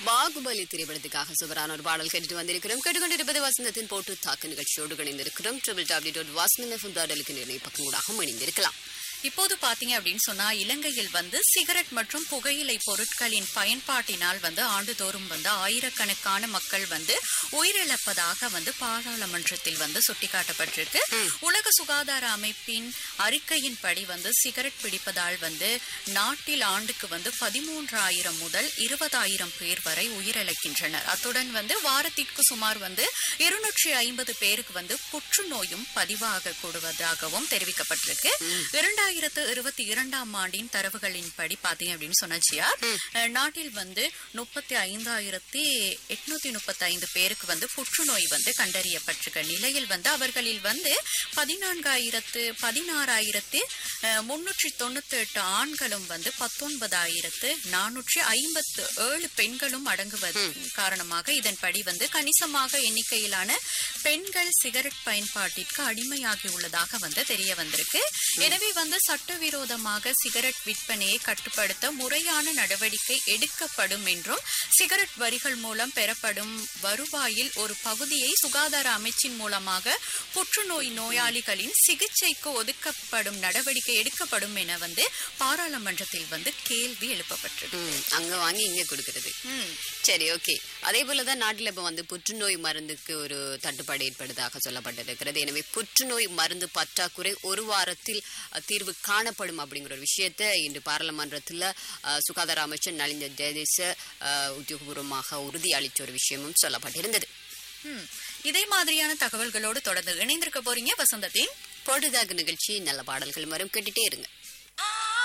பாகுபலி திரைப்படத்துக்காக சுவரான ஒரு பாடல் கேட்டுட்டு வந்திருக்கிறோம் கேட்டுக்கொண்டிருப்பது வசந்தத்தின் போட்டு தாக்கு நிகழ்ச்சியோடு இணைந்திருக்கிறோம் ட்ரிபிள் டபிள்யூ டாட் வாஸ்மின் எஃப்எம் டாட் நிர்ணய பக்கங்கூடாக இணைந்திருக்கலாம் இப்போது பாத்தீங்க அப்படின்னு சொன்னா இலங்கையில் வந்து சிகரெட் மற்றும் புகையிலை பொருட்களின் பயன்பாட்டினால் வந்து ஆண்டுதோறும் வந்து ஆயிரக்கணக்கான மக்கள் வந்து உயிரிழப்பதாக வந்து பாராளுமன்றத்தில் வந்து சுட்டிக்காட்டப்பட்டிருக்கு உலக சுகாதார அமைப்பின் அறிக்கையின்படி வந்து சிகரெட் பிடிப்பதால் வந்து நாட்டில் ஆண்டுக்கு வந்து பதிமூன்றாயிரம் முதல் இருபதாயிரம் பேர் வரை உயிரிழக்கின்றனர் அத்துடன் வந்து வாரத்திற்கு சுமார் வந்து இருநூற்றி ஐம்பது பேருக்கு வந்து புற்றுநோயும் பதிவாக கூடுவதாகவும் தெரிவிக்கப்பட்டிருக்கு இரண்டாயிரத்து இருபத்தி இரண்டாம் ஆண்டின் தரவுகளின்படி பாத்தீங்க அப்படின்னு சொன்னாச்சியா நாட்டில் வந்து முப்பத்தி ஐந்தாயிரத்தி எட்நூத்தி முப்பத்தி ஐந்து பேருக்கு வந்து புற்றுநோய் வந்து கண்டறியப்பட்டிருக்க நிலையில் வந்து அவர்களில் வந்து பதினான்காயிரத்து பதினாறாயிரத்து முன்னூற்றி தொண்ணூத்தி எட்டு ஆண்களும் வந்து பத்தொன்பதாயிரத்து நானூற்றி ஐம்பத்து ஏழு பெண்களும் அடங்குவது காரணமாக இதன்படி வந்து கணிசமாக எண்ணிக்கையிலான பெண்கள் சிகரெட் பயன்பாட்டிற்கு அடிமையாகி உள்ளதாக வந்து தெரிய வந்திருக்கு எனவே வந்து சட்டவிரோதமாக சிகரெட் விற்பனையை கட்டுப்படுத்த முறையான நடவடிக்கை எடுக்கப்படும் என்றும் சிகரெட் வரிகள் மூலம் பெறப்படும் வருவாயில் ஒரு பகுதியை சுகாதார அமைச்சின் மூலமாக புற்றுநோய் நோயாளிகளின் சிகிச்சைக்கு ஒதுக்கப்படும் நடவடிக்கை எடுக்கப்படும் என வந்து பாராளுமன்றத்தில் வந்து கேள்வி எழுப்பப்பட்டிருக்கு ம், அங்க வாங்கி இங்க கொடுக்கறது ம். சரி ஓகே அதே போலதான் நாட்டில் இப்ப வந்து புற்றுநோய் மருந்துக்கு ஒரு தட்டுப்பாடு ஏற்படுவதாக சொல்லப்பட்டிருக்கிறது எனவே புற்றுநோய் மருந்து பற்றாக்குறை ஒரு வாரத்தில் அஹ், தீர்வு காணப்படும் அப்படிங்கிற ஒரு விஷயத்தை இன்று பாராளுமன்றத்தில் அஹ், சுகாதார அமைச்சர் நலிந்த ஜெயதேச அஹ், உத்தியோகபூர்வமாக உறுதி அளித்த ஒரு விஷயமும் சொல்லப்பட்டிருந்தது ம். இதே மாதிரியான தகவல்களோடு தொடர்ந்து இணைந்திருக்க போறீங்க வசந்தத்தின் பொழுதாக நிகழ்ச்சி நல்ல பாடல்கள் வரும் கேட்டுட்டே இருங்க